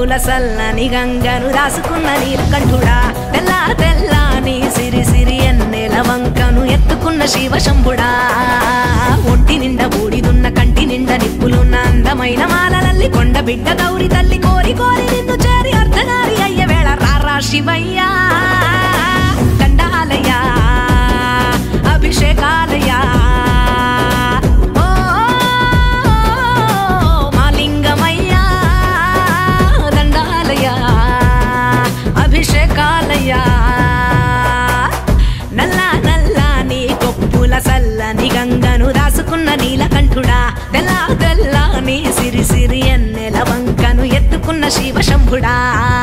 కొప్పుల సల్లని గంగను రాసుకున్న నీలకంఠుడా తెల్ల తెల్లని సిరి సిరి ఎన్నెల వంకను ఎత్తుకున్న శివ శంభుడా ఒంటి నిండా బూడిదున్న కంటి నిండా నిప్పులున్న అందమైన మాలలల్లి కొండ బిడ్డ గౌరి తల్లి కోరి కోరి నిన్ను చేరి అర్ధనారి అయ్య వేళ రారా శివయ్యా దండాలయ్యా అభిషేకాలయ్యా ఓ మాలింగమయ్యా దండాలయ్యా అభిషేకాలయ్యా నల్ల నల్ల నీ కొప్పుల సల్లని గంగను రాసుకున్న నీలకంఠుడా తెల్ల తెల్ల నీ సిరి సిరి ఎన్నెల వంకను ఎత్తుకున్న శివ శంభుడా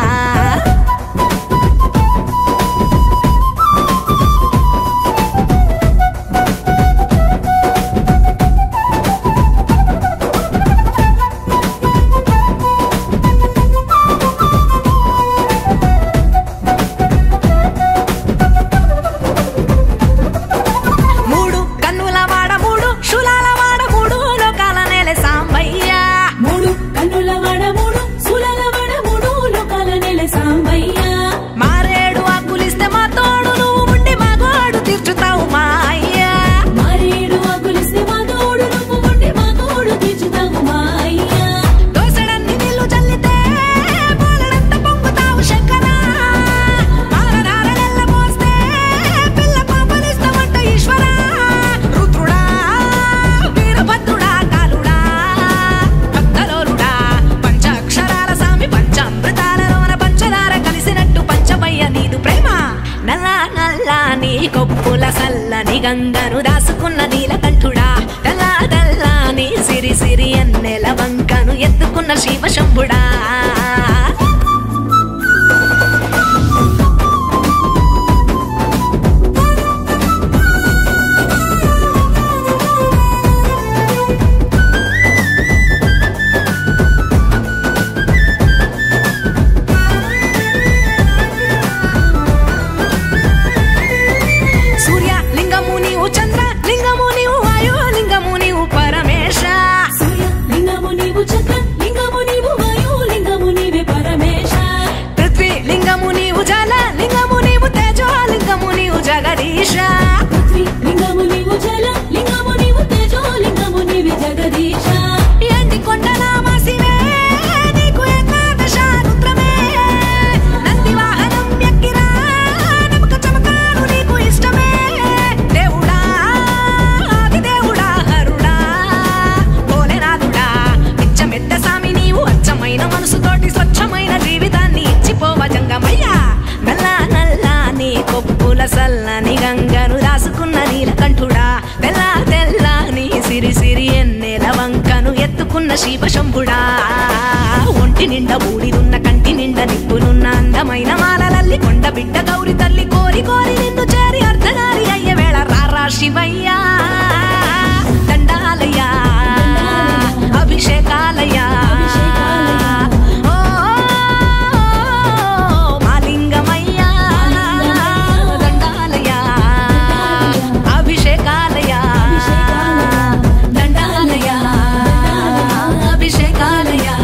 మూడు కన్నుల వాడ మూడు శులాల వాడ మూడు లోకాల నేల సాంబయ్యా మూడు కన్నుల వడ మూడు సులల వడ మూడు లోకాల నెల సాంబయ్య మారేడు ఆకులిస్తే మా తోడు నువ్వు ఉండి మా గోడు తీర్చుతావు మా అయ్యా మారేడు ఆకులిస్తే మా తోడు నువ్వు ఉండి మా తోడు తీర్చుతావు మా అయ్య దోసెడన్ని నీళ్లు చల్లితే పోలడంత పొంగుతావు శంకర మారడారలెల్ల మోస్తే పిల్ల పాపనిస్తామంట ఈశ్వర రుద్రుడా వీరభద్రుడా కాలుడా భక్తలోలుడా పంచాక్షరాల సామి పంచామృతాలలోన పంచదార కలిసినట్టు పంచమయ్య నీదు ప్రేమ నల్ల నల్ల నీ కొప్పుల సల్లని గంగను దాసుకున్న నీలకంఠుడా తెల్ల తెల్ల నీ సిరి సిరి ఎన్నెల వంకను ఎత్తుకున్న శివ శంభుడా సూర్య లింగము నీవు చంద్ర లింగము నీవు వాయు లింగము నీవు పరమేశ సూర్య లింగము నీవు చక్ర లింగము నీవు వాయు లింగము నీవే పరమేశ పృథ్వీ లింగము నీవు జల లింగము నీవు తేజో లింగము నీవు జగదీశ పృథ్వీ లింగము నీవు జల లింగము నీవు తేజో లింగము నీవే జగదీశ ఎండి కొండల మాసివే నీకు ఏకాదశ రుద్రమే నంది వాహనం ఎక్కిరా నమక చమకాలు నీకు ఇష్టమే దేవుడా ఆది దేవుడా హరుడా భోలేనాథుడా పిచ్చమెత్త సామి నీవు అచ్చమైన మనసుతోటి స్వచ్ఛమైన జీవితాన్ని ఇచ్చిపోవ జంగమయ్యా నల్ల నల్ల నీ కొప్పుల సల్లని గంగను రాసుకున్న నీలకంఠుడా తెల్ల తెల్ల నీ సిరి సిరి ఎన్నెల వంకను ఎత్తుకున్న శివ శంభుడా ఒంటి నిండా బూడిదున్న కంటి నిండా నిప్పులున్న అందమైన మాలలల్లి కొండ బిడ్డ గౌరి తల్లి కోరి కోరి నిన్ను చేరి అర్ధనారి అయ్య వేళ రారా శివయ్యా దండాలయ్యా అభిషేకాలయ్యా ఓ మాలింగమయ్యా దండాలయ్యా అభిషేకాలయ్యా దండాలయ్యా అభిషేకాలయ్యా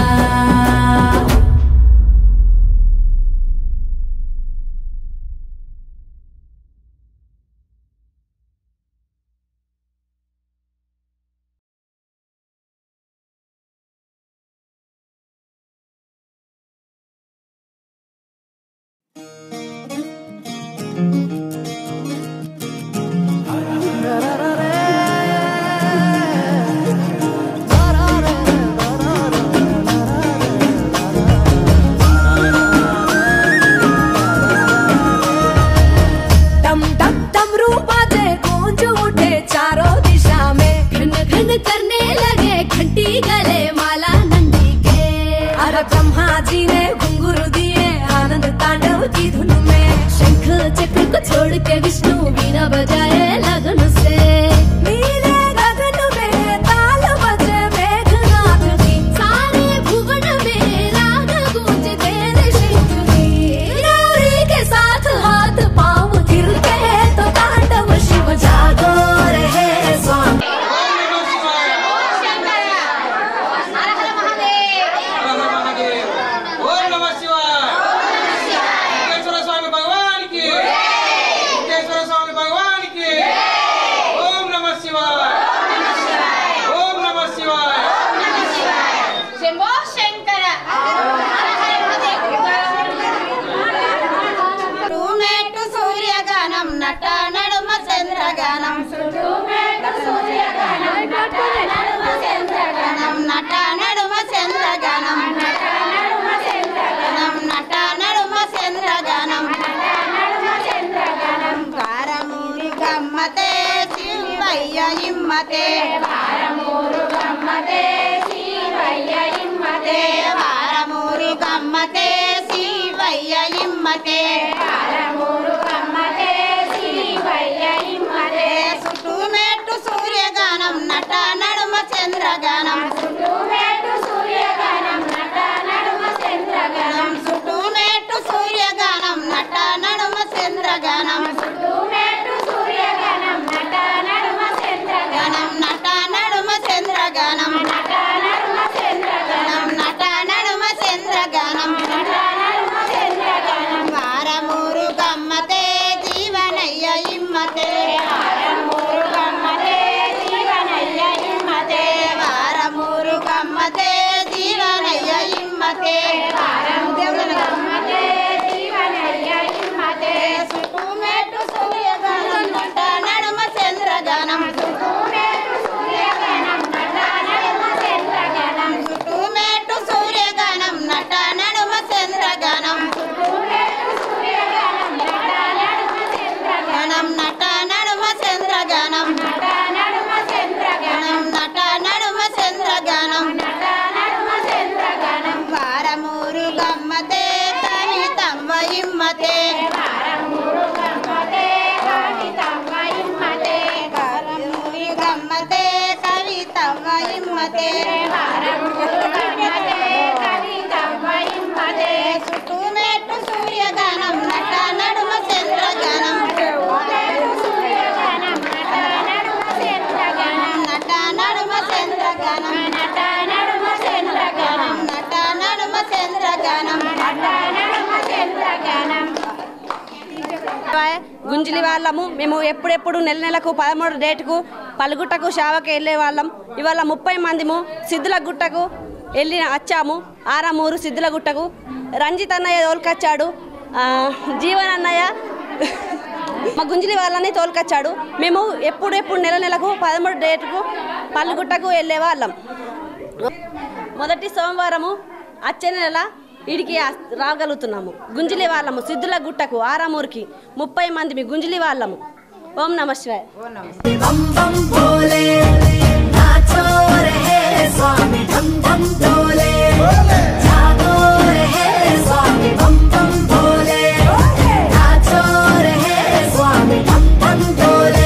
टम टम टम रूपा जे गूंज उठे चारों दिशा में घन घन करने लगे घंटी गले माला नंदी के अरे ब्रह्मा जी ने घुंघरू दिए आनंद तांडव की धुन में शंख चक्र को छोड़ के विष्णु वीणा बजाए लगन से नीले गगन में ताल बजे मेघनाथ की सारे भुवन में राग गूंजते ऋषिक की गौरी के साथ हाथ पाँव थिरके तो तांडव शिव जागो रहे स्वामी हर हर महादेव నట నడుమ చంద్రగణం గణం నట నడుమ చంద్రగణం గణం నట నడుమ చంద్రగణం వారమూరు గమ్మతే శివయ్య ఇమ్మతే వారమూరు గమ్మతే శివయ్య ఇమ్మతే వారమూరు గమ్మతే శివయ్య ఇమ్మతే వారమూరు గమ్మతే శివయ్య ఇమ్మతే చుట్టూ మెట్టు సూర్యగానం నట నడుమ చంద్రగానం చుట్టూ మెట్టు సూర్యగానం నట నడుమ చంద్రగానం చుట్టూ మెట్టు సూర్యగానం నట నడుమ చంద్రగానం చుట్టూ మెట్టు సూర్యగానం నట నడుమ చంద్రగానం నట నడుమ చంద్రగానం నట నడుమ చంద్రగానం నట నడుమ చంద్రగానం నట నడుమ చంద్రగానం వారమూరు గమ్మతే జీవనయ్య ఇమ్మతే వారమూరు గమ్మతే జీవనయ్య ఇమ్మతే వారమూరు గమ్మతే జీవనయ్య ఇమ్మతే వారమూరు గమ్మతే జీవనయ్య ఇమ్మతే చుట్టూ మెట్టు సూర్యగానం నట నడుమ చంద్రగానం చుట్టూ మెట్టు సూర్యగానం నట నడుమ చంద్రగానం చుట్టూ మెట్టు సూర్యగానం నట నడుమ చంద్రగానం చుట్టూ మెట్టు సూర్యగానం నట నడుమ చంద్రగానం నట నడుమ చంద్రగానం నట నడుమ చంద్రగానం నట నడుమ చంద్రగానం నట నడుమ చంద్రగానం వారమూరు గమ్మతే కవితమ్మ ఇమ్మతే వారమూరు గమ్మతే కవితమ్మ ఇమ్మతే వారమూరి గమ్మతే కవితమ్మ ఇమ్మతే వారమూరు గమ్మతే కవితమ్మ ఇమ్మతే చుట్టూ మెట్టు సూర్యగానం నట నడుమ చంద్రగానం సూర్యగానం నట నడుమ చంద్రగానం నట నడుమ చంద్రగానం నట నడుమ చంద్రగానం నట నడుమ చంద్రగానం నట నడుమ చంద్రగానం గుంజిలి వాళ్ళము మేము ఎప్పుడెప్పుడు నెల నెలకు పదమూడు డేటుకు పలుగుట్టకు షావకి వెళ్ళే వాళ్ళం ఇవాళ ముప్పై మందిము సిద్ధుల గుట్టకు వెళ్ళి వచ్చాము ఆరామూరు సిద్ధుల గుట్టకు రంజిత్ అన్నయ్య తోలుకొచ్చాడు ఆ, జీవన్ అన్నయ్య మా గుంజిలి వాళ్ళని తోలుకొచ్చాడు మేము ఎప్పుడెప్పుడు నెల నెలకు పదమూడు డేటుకు పల్లుగుట్టకు వెళ్ళే వాళ్ళం మొదటి సోమవారము వచ్చే నెల ఇడికి రాగలుగుతున్నాము గుంజిలి వాళ్ళము సిద్ధుల గుట్టకు ఆరామూరికి ముప్పై మంది మీ గుంజిలి వాళ్ళము ఓం నమ శివాయ बम बम भोले नाचो रहे स्वामी धम धम डोले जागो रहे स्वामी बम बम भोले नाचो रहे स्वामी धम धम डोले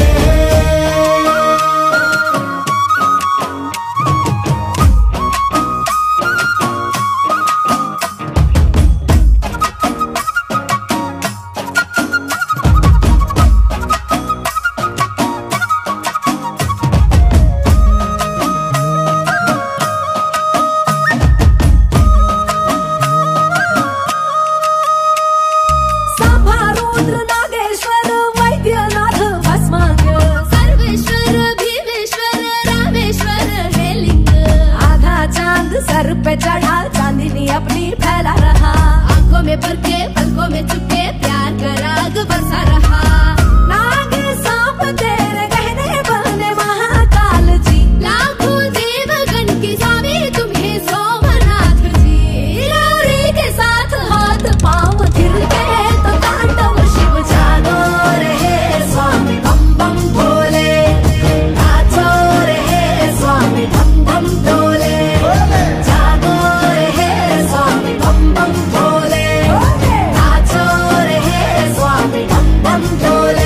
सांभा रुद्र नागेश्वर वैद्यनाथ भस्मांग सर्वेश्वर भीमेश्वर रामेश्वर हे लिंग आधा चांद सर पे चढ़ा चांदनी अपनी फैला रहा आंखों में भर के पलकों में चुपके प्यार का राग बरसा रहा नाग सांप तेरे गहने बहने महाकाल जी लाखों देवगण के स्वामी तुम्हें सोमनाथ जी गौरी के साथ हाथ पांव थिर गए तो तांडव शिव जागो रहे स्वामी बम बम भोले नाचो रहे स्वामी धम धम डोले जागो रहे स्वामी बम बम भोले नाचो रहे स्वामी धम धम डोले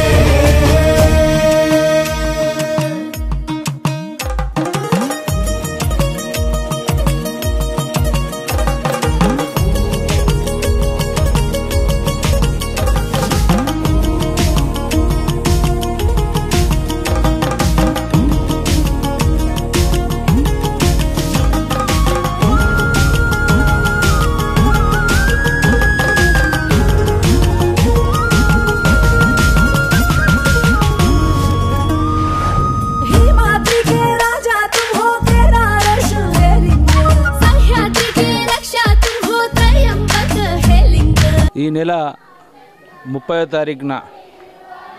हिमाद्री के राजा तुम हो तेरा रश है लिंग सह्याद्री के रक्षा तुम हो त्रयंबक हे लिंग ఈ నెల ముప్పై తారీఖున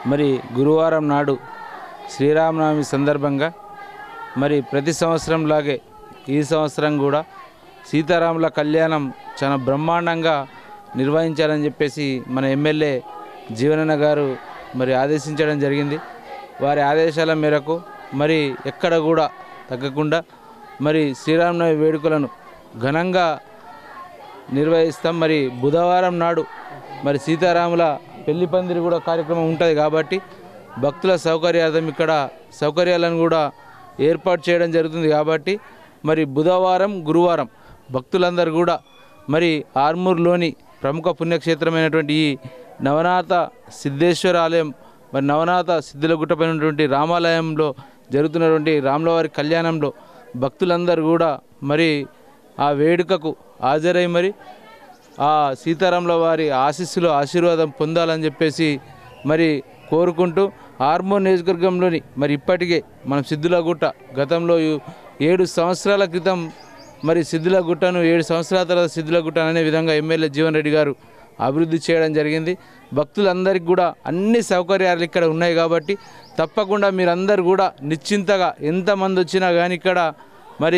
మరి గురువారం నాడు శ్రీరామనవమి సందర్భంగా మరి ప్రతి సంవత్సరం లాగే ఈ సంవత్సరం కూడా సీతారాముల కళ్యాణం చాలా బ్రహ్మాండంగా నిర్వహించాలని చెప్పేసి మన ఎమ్మెల్యే జీవనన్న గారు మరి ఆదేశించడం జరిగింది వారి ఆదేశాల మేరకు మరి ఎక్కడ కూడా తగ్గకుండా మరి శ్రీరామనవమి వేడుకలను ఘనంగా నిర్వహిస్తాం మరి బుధవారం నాడు మరి సీతారాముల పెళ్లి పందిరి కూడా కార్యక్రమం ఉంటుంది కాబట్టి భక్తుల సౌకర్యార్థం ఇక్కడ సౌకర్యాలను కూడా ఏర్పాటు చేయడం జరుగుతుంది కాబట్టి మరి బుధవారం గురువారం భక్తులందరూ కూడా మరి ఆర్మూర్లోని ప్రముఖ పుణ్యక్షేత్రమైనటువంటి ఈ నవనాథ సిద్ధేశ్వర ఆలయం మరి నవనాథ సిద్ధుల గుట్టపైన ఉన్నటువంటి రామాలయంలో జరుగుతున్నటువంటి రాములవారి కళ్యాణంలో భక్తులందరూ కూడా మరి ఆ వేడుకకు హాజరై మరి ఆ సీతారాముల వారి ఆశీస్సులు ఆశీర్వాదం పొందాలని చెప్పేసి మరి కోరుకుంటూ ఆర్మూర్ నియోజకవర్గంలోని మరి ఇప్పటికే మనం సిద్ధులగుట్ట గతంలో యు- ఏడు సంవత్సరాల క్రితం మరి సిద్ధులగుట్టను ఏడు సంవత్సరాల తర్వాత సిద్ధులగుట్ట అనే విధంగా ఎమ్మెల్యే జీవన్ రెడ్డి గారు అభివృద్ధి చేయడం జరిగింది భక్తులందరికీ కూడా అన్ని సౌకర్యాలు ఇక్కడ ఉన్నాయి కాబట్టి తప్పకుండా మీరందరూ కూడా నిశ్చింతగా ఎంతమంది వచ్చినా కానీ ఇక్కడ మరి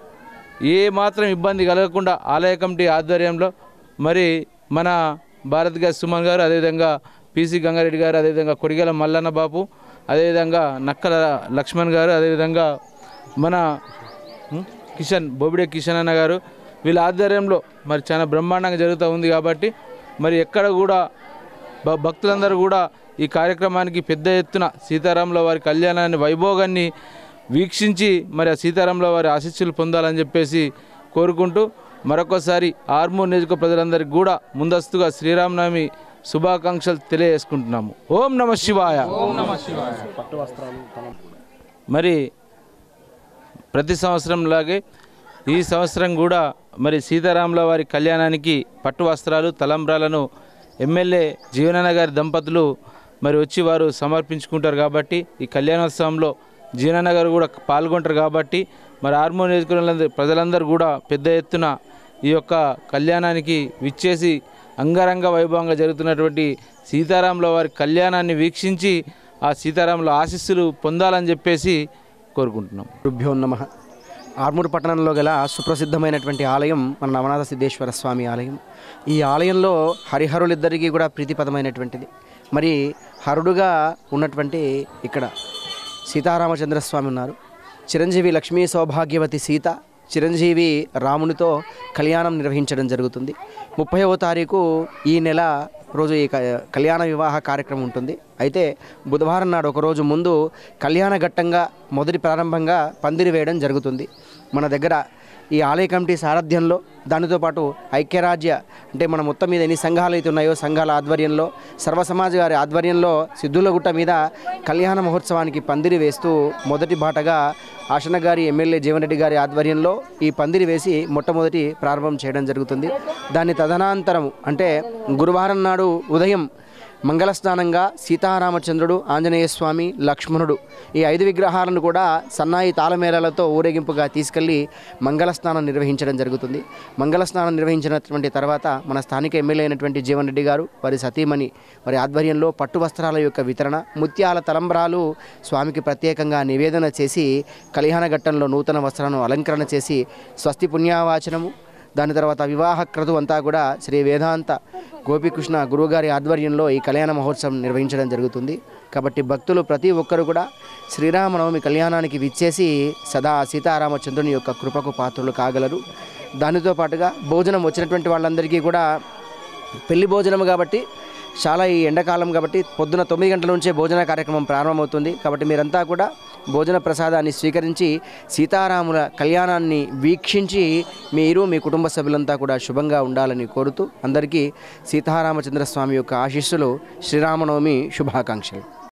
ఏ మాత్రం ఇబ్బంది కలగకుండా ఆలయ కమిటీ ఆధ్వర్యంలో మరి మన భారత్ గ్యాస్ సుమన్ గారు అదేవిధంగా పిసి గంగారెడ్డి గారు అదేవిధంగా కొడిగల మల్లన్న బాపు అదేవిధంగా నక్కల లక్ష్మణ్ గారు అదేవిధంగా మన ఉం, కిషన్ బొబిడే కిషన్ అన్న గారు వీళ్ళ ఆధ్వర్యంలో మరి చాలా బ్రహ్మాండంగా జరుగుతూ ఉంది కాబట్టి మరి ఎక్కడ కూడా భ- భక్తులందరూ కూడా ఈ కార్యక్రమానికి పెద్ద ఎత్తున సీతారాముల వారి కళ్యాణాన్ని వైభోగాన్ని వీక్షించి మరి ఆ సీతారాముల వారి ఆశీస్సులు పొందాలని చెప్పేసి కోరుకుంటూ మరొకసారి ఆర్మూర్ నియోజక ప్రజలందరికీ కూడా ముందస్తుగా శ్రీరామనవమి శుభాకాంక్షలు తెలియజేసుకుంటున్నాము ఓం నమ శివాయ మరి ప్రతి సంవత్సరం లాగే ఈ సంవత్సరం కూడా మరి సీతారాముల వారి కళ్యాణానికి పట్టు వస్త్రాలు తలంబ్రాలను ఎమ్మెల్యే జీవనన్న గారి దంపతులు మరి వచ్చి వారు సమర్పించుకుంటారు కాబట్టి ఈ కళ్యాణోత్సవంలో జీవనన్న గారు కూడా పాల్గొంటారు కాబట్టి మరి ఆర్మూర్ నియోజకవర్గంలో ప్రజలందరూ కూడా పెద్ద ఎత్తున ఈ యొక్క కళ్యాణానికి విచ్చేసి అంగరంగ వైభవంగా జరుగుతున్నటువంటి సీతారాముల వారి కళ్యాణాన్ని వీక్షించి ఆ సీతారాముల ఆశీస్సులు పొందాలని చెప్పేసి కోరుకుంటున్నాం రుభ్యో నమ ఆర్మూర్ పట్టణంలో గల సుప్రసిద్ధమైనటువంటి ఆలయం మన నవనాథ సిద్ధేశ్వర స్వామి ఆలయం ఈ ఆలయంలో హరిహరులిద్దరికీ కూడా ప్రీతిపదమైనటువంటిది మరి హరుడుగా ఉన్నటువంటి ఇక్కడ సీతారామచంద్ర స్వామి ఉన్నారు చిరంజీవి లక్ష్మీ సౌభాగ్యవతి సీత చిరంజీవి రామునితో కళ్యాణం నిర్వహించడం జరుగుతుంది ముప్పైవ తారీఖు ఈ నెల రోజు ఈ క- కళ్యాణ వివాహ కార్యక్రమం ఉంటుంది అయితే బుధవారం నాడు ఒక రోజు ముందు కళ్యాణ ఘట్టంగా మొదటి ప్రారంభంగా పందిరి వేయడం జరుగుతుంది మన దగ్గర ఈ ఆలయ కమిటీ సారథ్యంలో దానితో పాటు ఐక్యరాజ్య అంటే మన మొత్తం మీద ఎన్ని సంఘాలు అయితే ఉన్నాయో సంఘాల ఆధ్వర్యంలో సర్వ సమాజ్ గారి ఆధ్వర్యంలో సిద్ధులగుట్ట మీద కళ్యాణ మహోత్సవానికి పందిరి వేస్తూ మొదటి బాటగా ఆశన గారి ఎమ్మెల్యే జీవన్ రెడ్డి గారి ఆధ్వర్యంలో ఈ పందిరి వేసి మొట్టమొదటి ప్రారంభం చేయడం జరుగుతుంది దాని తదనంతరం అంటే గురువారం నాడు ఉదయం మంగళస్నానంగా సీతారామచంద్రుడు ఆంజనేయ స్వామి లక్ష్మణుడు ఈ ఐదు విగ్రహాలను కూడా సన్నాయి తాళమేళాలతో ఊరేగింపుగా తీసుకెళ్లి మంగళస్నానం నిర్వహించడం జరుగుతుంది మంగళస్నానం నిర్వహించినటువంటి తర్వాత మన స్థానిక ఎమ్మెల్యే అయినటువంటి జీవన్ రెడ్డి గారు వారి సతీమణి వారి ఆధ్వర్యంలో పట్టు వస్త్రాల యొక్క వితరణ ముత్యాల తలంబ్రాలు స్వామికి ప్రత్యేకంగా నివేదన చేసి కళ్యాణ ఘట్టంలో నూతన వస్త్రాలను అలంకరణ చేసి స్వస్తి పుణ్యావాచనము దాని తర్వాత వివాహ క్రతు అంతా కూడా శ్రీ వేదాంత గోపీకృష్ణ గురువుగారి ఆధ్వర్యంలో ఈ కళ్యాణ మహోత్సవం నిర్వహించడం జరుగుతుంది కాబట్టి భక్తులు ప్రతి ఒక్కరు కూడా శ్రీరామనవమి కళ్యాణానికి విచ్చేసి సదా సీతారామచంద్రుని యొక్క కృపకు పాత్రలు కాగలరు దానితో పాటుగా భోజనం వచ్చినటువంటి వాళ్ళందరికీ కూడా పెళ్లి భోజనం కాబట్టి చాలా ఈ ఎండాకాలం కాబట్టి పొద్దున తొమ్మిది గంటల నుంచే భోజన కార్యక్రమం ప్రారంభమవుతుంది కాబట్టి మీరంతా కూడా భోజన ప్రసాదాన్ని స్వీకరించి సీతారాముల కళ్యాణాన్ని వీక్షించి మీరు మీ కుటుంబ సభ్యులంతా కూడా శుభంగా ఉండాలని కోరుతూ అందరికీ సీతారామచంద్ర స్వామి యొక్క ఆశీస్సులు శ్రీరామనవమి శుభాకాంక్షలు